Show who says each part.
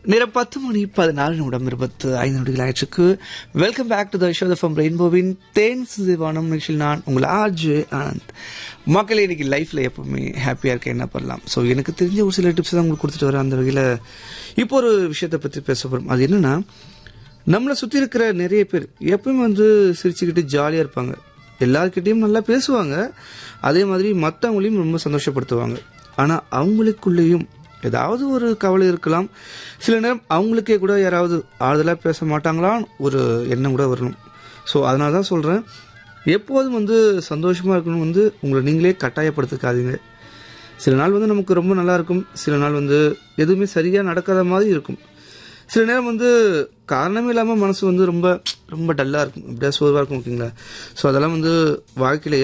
Speaker 1: நேரம் பத்து மணி பதினாலு நிமிடம் இருபத்து ஐந்து நொடிகள் ஆயிடுச்சுக்கு welcome back to the show from ரெயின்போவின் தேன் சிவானம் நிகழ்ச்சியில் நான் உங்கள் ஆர்ஜு ஆனந்த் மக்களே இன்னைக்கு லைஃப்பில் எப்பவுமே ஹாப்பியாக இருக்க என்ன பண்ணலாம் ஸோ எனக்கு தெரிஞ்ச ஒரு சில டிப்ஸ் தான் உங்களுக்கு கொடுத்துட்டு வரேன் அந்த வகையில் இப்போ ஒரு விஷயத்தை பற்றி பேச போகிறோம் அது என்னன்னா நம்மளை சுற்றி இருக்கிற நிறைய பேர் எப்பவுமே வந்து சிரிச்சுக்கிட்டு ஜாலியாக இருப்பாங்க எல்லார்கிட்டயும் நல்லா பேசுவாங்க அதே மாதிரி மற்றவங்களையும் ரொம்ப சந்தோஷப்படுத்துவாங்க ஆனால் அவங்களுக்குள்ளேயும் ஏதாவது ஒரு கவலை இருக்கலாம் சில நேரம் அவங்களுக்கே கூட யாராவது ஆறுதலாக பேச மாட்டாங்களான்னு ஒரு எண்ணம் கூட வரணும் ஸோ அதனால தான் சொல்கிறேன் எப்போதும் வந்து சந்தோஷமாக இருக்கணும் வந்து உங்களை நீங்களே கட்டாயப்படுத்திக்காதீங்க சில நாள் வந்து நமக்கு ரொம்ப நல்லா இருக்கும் சில நாள் வந்து எதுவுமே சரியாக நடக்காத மாதிரி இருக்கும் சில நேரம் வந்து காரணமே இல்லாமல் மனசு வந்து ரொம்ப ரொம்ப டல்லாக இருக்கும் இப்படியா சோர்வாக இருக்கும் ஓகேங்களா ஸோ அதெல்லாம் வந்து வாழ்க்கையில்